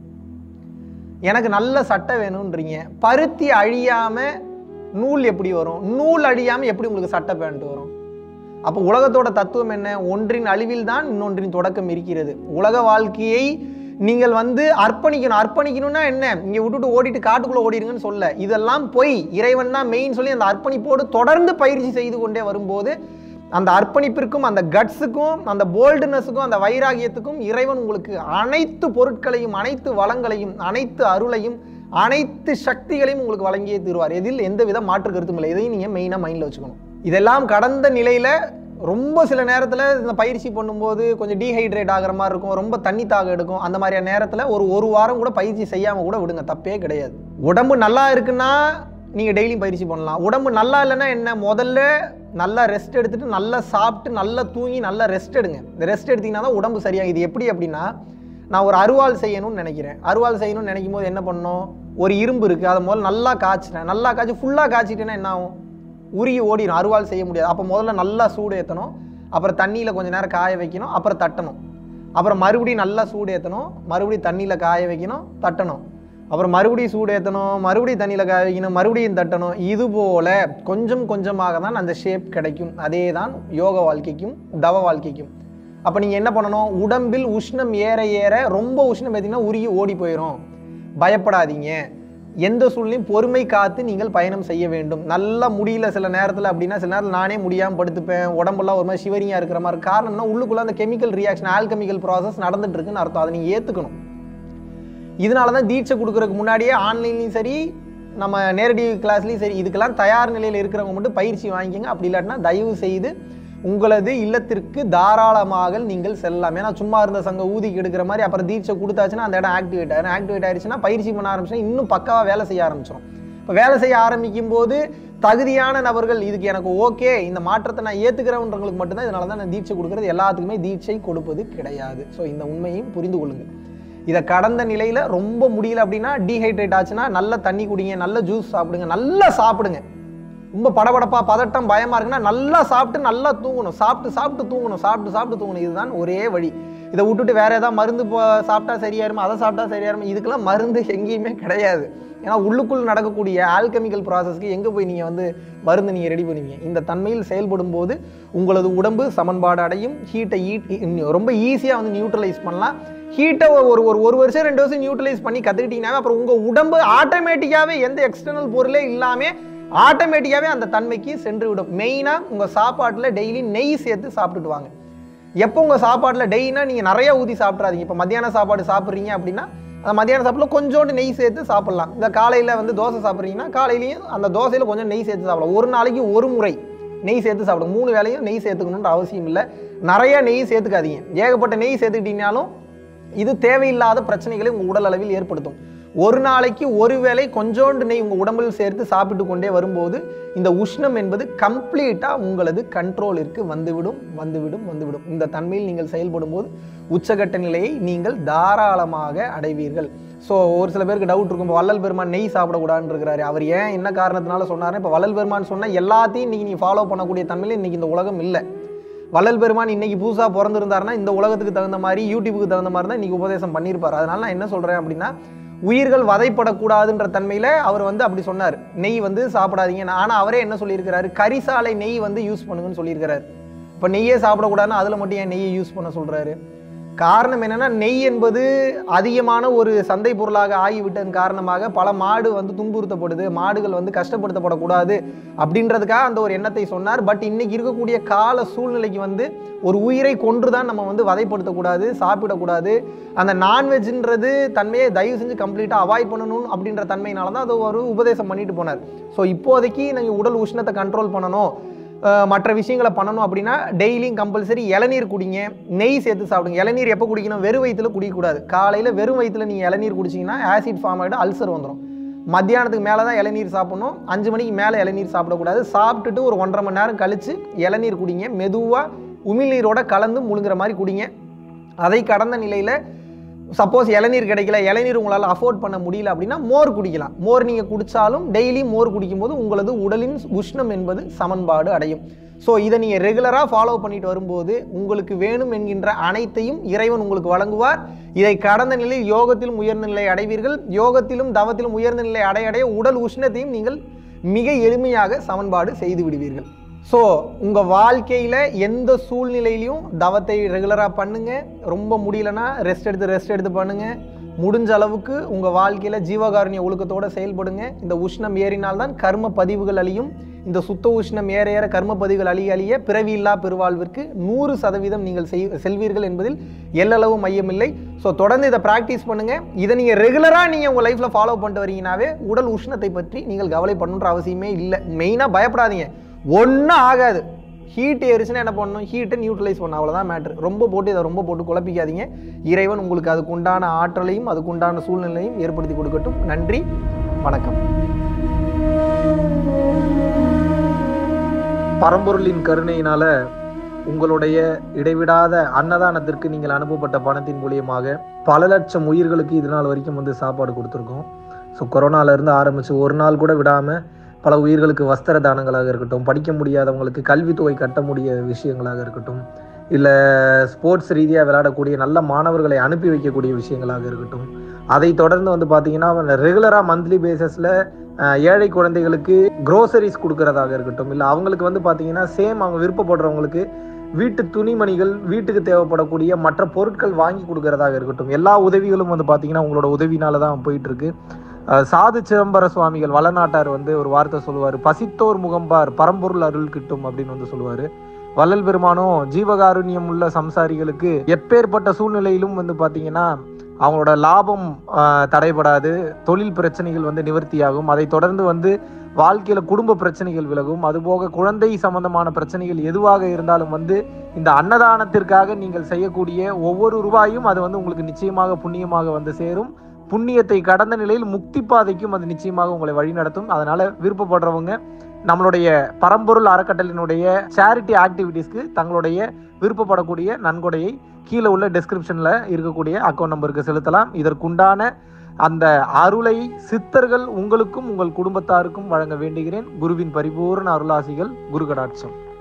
எனக்கு நல்ல சட்டை வேணுன்றீங்க பருத்தி அழியாம நூல் எப்படி வரும் நூல் அழியாம எப்படி உங்களுக்கு சட்டை பேண்ட் வரும் அப்போ உலகத்தோட தத்துவம் என்ன ஒன்றின் அழிவில் தான் இன்னொன்றின் தொடக்கம் இருக்கிறது உலக வாழ்க்கையை நீங்கள் வந்து அர்ப்பணிக்கணும் அர்ப்பணிக்கணும்னா என்ன இங்கே விட்டுட்டு ஓடிட்டு காட்டுக்குள்ளே ஓடிடுங்கன்னு சொல்ல இதெல்லாம் பொய் இறைவன் தான் மெயின் சொல்லி அந்த அர்ப்பணிப்போடு தொடர்ந்து பயிற்சி செய்து கொண்டே வரும்போது அந்த அர்ப்பணிப்பிற்கும் அந்த கட்ஸுக்கும் அந்த போல்டுனஸுக்கும் அந்த வைராகியத்துக்கும் இறைவன் உங்களுக்கு அனைத்து பொருட்களையும் அனைத்து வளங்களையும் அனைத்து அருளையும் அனைத்து சக்திகளையும் உங்களுக்கு வழங்கியே தருவார் எதில் எந்த வித மாற்று கருத்தும் இல்லை இதையும் நீங்கள் மெயினாக மைண்டில் வச்சுக்கணும் இதெல்லாம் கடந்த நிலையில் ரொம்ப சில நேரத்தில் இந்த பயிற்சி பண்ணும்போது கொஞ்சம் டீஹைட்ரேட் ஆகிற மாதிரி இருக்கும் ரொம்ப தண்ணி தாக எடுக்கும் அந்த மாதிரியான நேரத்தில் ஒரு ஒரு வாரம் கூட பயிற்சி செய்யாமல் கூட விடுங்க தப்பே கிடையாது உடம்பு நல்லா இருக்குன்னா நீங்கள் டெய்லியும் பயிற்சி பண்ணலாம் உடம்பு நல்லா இல்லைன்னா என்ன முதல்ல நல்லா ரெஸ்ட் எடுத்துட்டு நல்லா சாப்பிட்டு நல்லா தூங்கி நல்லா ரெஸ்ட் எடுங்க இந்த ரெஸ்ட் எடுத்தீங்கன்னா தான் உடம்பு சரியாக இது எப்படி அப்படின்னா நான் ஒரு அருவாள் செய்யணும்னு நினைக்கிறேன் அருவாள் செய்யணும்னு நினைக்கும் போது என்ன பண்ணணும் ஒரு இரும்பு இருக்குது அதை முதல்ல நல்லா காய்ச்சிட்டேன் நல்லா காய்ச்சி ஃபுல்லாக காய்ச்சிட்டேன்னா என்ன ஆகும் உருகி ஓடிடும் அருவாள் செய்ய முடியாது அப்போ முதல்ல நல்லா சூடு ஏற்றணும் அப்புறம் தண்ணியில் கொஞ்ச நேரம் காய வைக்கணும் அப்புறம் தட்டணும் அப்புறம் மறுபடியும் நல்லா சூடு ஏற்றணும் மறுபடியும் தண்ணியில் காய வைக்கணும் தட்டணும் அப்புறம் மறுபடியும் சூடு ஏற்றணும் மறுபடியும் தண்ணியில் காய வைக்கணும் மறுபடியும் தட்டணும் இது போல கொஞ்சம் கொஞ்சமாக தான் அந்த ஷேப் கிடைக்கும் அதே தான் யோக வாழ்க்கைக்கும் தவ வாழ்க்கைக்கும் அப்போ நீங்கள் என்ன பண்ணணும் உடம்பில் உஷ்ணம் ஏற ஏற ரொம்ப உஷ்ணம் ஏற்றிங்கன்னா உருகி ஓடி போயிடும் பயப்படாதீங்க எந்த சூழ்நிலையும் பொறுமை காத்து நீங்கள் பயணம் செய்ய வேண்டும் நல்லா முடியல சில நேரத்தில் அப்படின்னா சில நேரத்தில் நானே முடியாமல் படுத்துப்பேன் உடம்பெல்லாம் ஒரு மாதிரி சிவரியாக இருக்கிற மாதிரி காரணம்னா உள்ளுக்குள்ளே அந்த கெமிக்கல் ரியாக்ஷன் ஆல்கெமிக்கல் ப்ராசஸ் நடந்துட்டு இருக்குன்னு அர்த்தம் அதை நீங்கள் ஏற்றுக்கணும் இதனால தான் தீட்சை கொடுக்கறதுக்கு முன்னாடியே ஆன்லைன்லையும் சரி நம்ம நேரடி கிளாஸ்லையும் சரி இதுக்கெல்லாம் தயார் நிலையில் இருக்கிறவங்க மட்டும் பயிற்சி வாங்கிக்கோங்க அப்படி இல்லாட்டினா தயவு செய்து உங்களது இல்லத்திற்கு தாராளமாக நீங்கள் செல்லலாம் ஏன்னா சும்மா இருந்த சங்க ஊதிக்கு எடுக்கிற மாதிரி அப்புறம் தீட்சை கொடுத்தாச்சுன்னா அந்த இடம் ஆக்டிவேட் ஆகும் ஆக்டிவேட் ஆயிடுச்சுன்னா பயிற்சி பண்ண ஆரம்பிச்சுன்னா இன்னும் பக்காவாக வேலை செய்ய ஆரம்பிச்சிடும் இப்போ வேலை செய்ய ஆரம்பிக்கும் போது தகுதியான நபர்கள் இதுக்கு எனக்கு ஓகே இந்த மாற்றத்தை நான் ஏற்றுக்கிறவன்றவங்களுக்கு மட்டும்தான் இதனால தான் நான் தீட்சை கொடுக்குறது எல்லாத்துக்குமே தீட்சை கொடுப்பது கிடையாது ஸோ இந்த உண்மையையும் புரிந்து கொள்ளுங்கள் இதை கடந்த நிலையில் ரொம்ப முடியல அப்படின்னா டீஹைட்ரேட் ஆச்சுன்னா நல்ல தண்ணி குடிங்க நல்ல ஜூஸ் சாப்பிடுங்க நல்லா சாப்பிடுங்க ரொம்ப படபடப்பா பதட்டம் பயமா இருக்குன்னா நல்லா சாப்பிட்டு நல்லா தூங்கணும் சாப்பிட்டு சாப்பிட்டு தூங்கணும் சாப்பிட்டு சாப்பிட்டு தூங்கணும் இதுதான் ஒரே வழி இதை விட்டுட்டு வேற ஏதாவது மருந்து போ- சாப்பிட்டா சரியாயிருமா அதை சாப்பிட்டா சரியாயிருமா இதுக்கெல்லாம் மருந்து எங்கேயுமே கிடையாது ஏன்னா உள்ளுக்குள் நடக்கக்கூடிய ஆல்கெமிக்கல் ப்ராசஸ்க்கு எங்கே போய் நீங்கள் வந்து மருந்து நீங்கள் ரெடி பண்ணுவீங்க இந்த தன்மையில் செயல்படும் போது உங்களது உடம்பு சமன்பாடு அடையும் ஹீட்டை ஈட் ரொம்ப ஈஸியாக வந்து நியூட்ரலைஸ் பண்ணலாம் ஹீட்டை ஒரு ஒரு ஒரு வருஷம் ரெண்டு வருஷம் நியூட்ரலைஸ் பண்ணி கற்றுக்கிட்டீங்கன்னா அப்புறம் உங்கள் உடம்பு ஆட்டோமேட்டிக்காகவே எந்த எக்ஸ்டர்னல் பொருளே இல்லாமல் ஆட்டோமேட்டிக்காகவே அந்த தன்மைக்கு சென்று விடும் மெயினாக உங்கள் சாப்பாட்டில் டெய்லி நெய் சேர்த்து சாப்பிட்டுட்டு வாங்க எப்போ உங்கள் சாப்பாட்டில் டெய்னா நீங்கள் நிறைய ஊற்றி சாப்பிட்றாதீங்க இப்போ மத்தியான சாப்பாடு சாப்பிட்றீங்க அப்படின்னா அந்த மத்தியான சாப்பாடுல கொஞ்சோண்டு நெய் சேர்த்து சாப்பிட்லாம் இந்த காலையில் வந்து தோசை சாப்பிட்றீங்கன்னா காலையிலையும் அந்த தோசையில் கொஞ்சம் நெய் சேர்த்து சாப்பிடலாம் ஒரு நாளைக்கு ஒரு முறை நெய் சேர்த்து சாப்பிடுங்க மூணு வேளையும் நெய் சேர்த்துக்கணுன்ற அவசியம் இல்லை நிறைய நெய் சேர்த்துக்காதீங்க ஏகப்பட்ட நெய் சேர்த்துக்கிட்டீங்கனாலும் இது தேவையில்லாத பிரச்சனைகளை உங்கள் உடல் அளவில் ஏற்படுத்தும் ஒரு நாளைக்கு ஒரு வேளை கொஞ்சோண்டு நெய் உங்கள் உடம்பில் சேர்த்து சாப்பிட்டு கொண்டே வரும்போது இந்த உஷ்ணம் என்பது கம்ப்ளீட்டாக உங்களது கண்ட்ரோலிற்கு வந்துவிடும் வந்துவிடும் வந்துவிடும் இந்த தன்மையில் நீங்கள் செயல்படும் போது உச்சகட்ட நிலையை நீங்கள் தாராளமாக அடைவீர்கள் ஸோ ஒரு சில பேருக்கு டவுட் இருக்கும் இப்போ வள்ளல் பெருமான் நெய் சாப்பிடக்கூடாதுன்னு இருக்கிறாரு அவர் ஏன் என்ன காரணத்தினால சொன்னாருன்னா இப்போ வள்ளல் பெருமான் சொன்னால் எல்லாத்தையும் இன்னைக்கு நீ ஃபாலோ பண்ணக்கூடிய தன்மையில் இன்னைக்கு இந்த உலகம் இல்லை வள்ளல் பெருமான் இன்னைக்கு புதுசாக பிறந்திருந்தாருன்னா இந்த உலகத்துக்கு தகுந்த மாதிரி யூடியூபுக்கு தகுந்த மாதிரி தான் இன்னைக்கு உபதேசம் பண்ணியிருப்பார் அதனால நான் என்ன சொல்கிறேன் அப்படின்னா உயிர்கள் வதைப்படக்கூடாதுன்ற தன்மையில் அவர் வந்து அப்படி சொன்னார் நெய் வந்து சாப்பிடாதீங்க ஆனால் அவரே என்ன சொல்லியிருக்கிறாரு கரிசாலை நெய் வந்து யூஸ் பண்ணுங்கன்னு சொல்லியிருக்கிறாரு இப்போ நெய்யே சாப்பிடக்கூடாதுன்னு அதில் மட்டும் ஏன் நெய்யை யூஸ் பண்ண சொல்கிறாரு காரணம் என்னன்னா நெய் என்பது அதிகமான ஒரு சந்தை பொருளாக ஆகிவிட்டதன் காரணமாக பல மாடு வந்து துன்புறுத்தப்படுது மாடுகள் வந்து கஷ்டப்படுத்தப்படக்கூடாது அப்படின்றதுக்காக அந்த ஒரு எண்ணத்தை சொன்னார் பட் இன்னைக்கு இருக்கக்கூடிய கால சூழ்நிலைக்கு வந்து ஒரு உயிரை கொன்று தான் நம்ம வந்து வதைப்படுத்தக்கூடாது சாப்பிடக்கூடாது அந்த நான்வெஜ்ன்றது தன்மையை தயவு செஞ்சு கம்ப்ளீட்டாக அவாய்ட் பண்ணணும் அப்படின்ற தன்மையினால தான் அது ஒரு உபதேசம் பண்ணிட்டு போனார் ஸோ இப்போதைக்கு நீங்கள் உடல் உஷ்ணத்தை கண்ட்ரோல் பண்ணணும் அஹ் மற்ற விஷயங்களை பண்ணணும் அப்படின்னா டெய்லியும் கம்பல்சரி இளநீர் குடிங்க நெய் சேர்த்து சாப்பிடுங்க இளநீர் எப்போ குடிக்கணும் வெறும் வயிற்றுல குடிக்கக்கூடாது காலையில் வெறும் வயிற்றுல நீங்கள் இளநீர் குடிச்சிங்கன்னா ஆசிட் ஃபார்ம் ஆகிட்டு அல்சர் வந்துடும் மத்தியானத்துக்கு மேலே தான் இளநீர் சாப்பிடணும் அஞ்சு மணிக்கு மேலே இளநீர் சாப்பிடக்கூடாது சாப்பிட்டுட்டு ஒரு ஒன்றரை மணி நேரம் கழித்து இளநீர் குடிங்க மெதுவாக உமிழ்நீரோட கலந்து முழுங்குற மாதிரி குடிங்க அதை கடந்த நிலையில் சப்போஸ் இளநீர் கிடைக்கல இளநீர் உங்களால் அஃபோர்ட் பண்ண முடியல அப்படின்னா மோர் குடிக்கலாம் மோர் நீங்கள் குடித்தாலும் டெய்லி மோர் குடிக்கும்போது உங்களது உடலின் உஷ்ணம் என்பது சமன்பாடு அடையும் ஸோ இதை நீங்கள் ரெகுலராக ஃபாலோ பண்ணிட்டு வரும்போது உங்களுக்கு வேணும் என்கின்ற அனைத்தையும் இறைவன் உங்களுக்கு வழங்குவார் இதை கடந்த நிலையில் யோகத்திலும் உயர்ந்த நிலை அடைவீர்கள் யோகத்திலும் தவத்திலும் உயர்ந்த நிலை அடைய அடைய உடல் உஷ்ணத்தையும் நீங்கள் மிக எளிமையாக சமன்பாடு செய்து விடுவீர்கள் ஸோ உங்கள் வாழ்க்கையில் எந்த சூழ்நிலையிலையும் தவத்தை ரெகுலராக பண்ணுங்க ரொம்ப முடியலன்னா ரெஸ்ட் எடுத்து ரெஸ்ட் எடுத்து பண்ணுங்க முடிஞ்ச அளவுக்கு உங்கள் வாழ்க்கையில் ஜீவகாருண்ய ஒழுக்கத்தோட செயல்படுங்க இந்த உஷ்ணம் ஏறினால்தான் கர்ம பதிவுகள் அழியும் இந்த சுத்த உஷ்ணம் ஏற ஏற கர்ம பதிவுகள் அழிய அழிய பிறவியில்லா பெருவாழ்விற்கு நூறு சதவீதம் நீங்கள் செய் செல்வீர்கள் என்பதில் எல்லளவு மையமில்லை ஸோ தொடர்ந்து இதை ப்ராக்டிஸ் பண்ணுங்க இதை நீங்கள் ரெகுலராக நீங்கள் உங்கள் லைஃப்பில் ஃபாலோ பண்ணிட்டு வரீங்கனாவே உடல் உஷ்ணத்தை பற்றி நீங்கள் கவலைப்படணுன்ற அவசியமே இல்லை மெயினாக பயப்படாதீங்க ஒன்றும் ஆகாது ஹீட் ஏறிச்சுன்னா என்ன பண்ணணும் ஹீட்டை நியூட்ரலைஸ் பண்ணணும் அவ்வளோதான் மேட்ரு ரொம்ப போட்டு இதை ரொம்ப போட்டு குழப்பிக்காதீங்க இறைவன் உங்களுக்கு அதுக்கு உண்டான ஆற்றலையும் அதுக்கு உண்டான சூழ்நிலையும் ஏற்படுத்தி கொடுக்கட்டும் நன்றி வணக்கம் பரம்பொருளின் கருணையினால உங்களுடைய இடைவிடாத அன்னதானத்திற்கு நீங்கள் அனுப்பப்பட்ட பணத்தின் மூலியமாக பல லட்சம் உயிர்களுக்கு இது நாள் வரைக்கும் வந்து சாப்பாடு கொடுத்துருக்கோம் ஸோ கொரோனாலேருந்து ஆரம்பித்து ஒரு நாள் கூட விடாமல் பல உயிர்களுக்கு வஸ்திர தானங்களாக இருக்கட்டும் படிக்க முடியாதவங்களுக்கு கல்வித்தொகை கட்ட முடிய விஷயங்களாக இருக்கட்டும் இல்லை ஸ்போர்ட்ஸ் ரீதியாக விளையாடக்கூடிய நல்ல மாணவர்களை அனுப்பி வைக்கக்கூடிய விஷயங்களாக இருக்கட்டும் அதை தொடர்ந்து வந்து பார்த்தீங்கன்னா ரெகுலராக மந்த்லி பேசிஸில் ஏழை குழந்தைகளுக்கு க்ரோசரிஸ் கொடுக்கறதாக இருக்கட்டும் இல்லை அவங்களுக்கு வந்து பார்த்தீங்கன்னா சேம் அவங்க விருப்பப்படுறவங்களுக்கு வீட்டு துணிமணிகள் வீட்டுக்கு தேவைப்படக்கூடிய மற்ற பொருட்கள் வாங்கி கொடுக்கறதாக இருக்கட்டும் எல்லா உதவிகளும் வந்து பார்த்தீங்கன்னா உங்களோட உதவினால தான் போயிட்டு இருக்கு அஹ் சாது சிதம்பர சுவாமிகள் வளநாட்டார் வந்து ஒரு வார்த்தை சொல்லுவார் பசித்தோர் முகம்பார் பரம்பொருள் அருள் கிட்டும் அப்படின்னு வந்து சொல்லுவார் வள்ளல் பெருமானும் ஜீவகாருண்யம் உள்ள சம்சாரிகளுக்கு எப்பேற்பட்ட சூழ்நிலையிலும் வந்து பார்த்தீங்கன்னா அவங்களோட லாபம் ஆஹ், தடைபடாது தொழில் பிரச்சனைகள் வந்து நிவர்த்தியாகும் அதை தொடர்ந்து வந்து வாழ்க்கையில குடும்ப பிரச்சனைகள் விலகும் அதுபோக குழந்தை சம்பந்தமான பிரச்சனைகள் எதுவாக இருந்தாலும் வந்து இந்த அன்னதானத்திற்காக நீங்கள் செய்யக்கூடிய ஒவ்வொரு ரூபாயும் அது வந்து உங்களுக்கு நிச்சயமாக புண்ணியமாக வந்து சேரும் புண்ணியத்தை கடந்த நிலையில் முக்தி பாதைக்கும் அது நிச்சயமாக உங்களை வழிநடத்தும் அதனால விருப்பப்படுறவங்க நம்மளுடைய பரம்பொருள் அறக்கட்டளினுடைய சேரிட்டி ஆக்டிவிட்டீஸ்க்கு தங்களுடைய விருப்பப்படக்கூடிய நன்கொடையை கீழே உள்ள டெஸ்கிரிப்ஷன்ல இருக்கக்கூடிய அக்கௌண்ட் நம்பருக்கு செலுத்தலாம் இதற்குண்டான அந்த அருளை சித்தர்கள் உங்களுக்கும் உங்கள் குடும்பத்தாருக்கும் வழங்க வேண்டுகிறேன் குருவின் பரிபூர்ண அருளாசிகள் குரு கடாட்சம்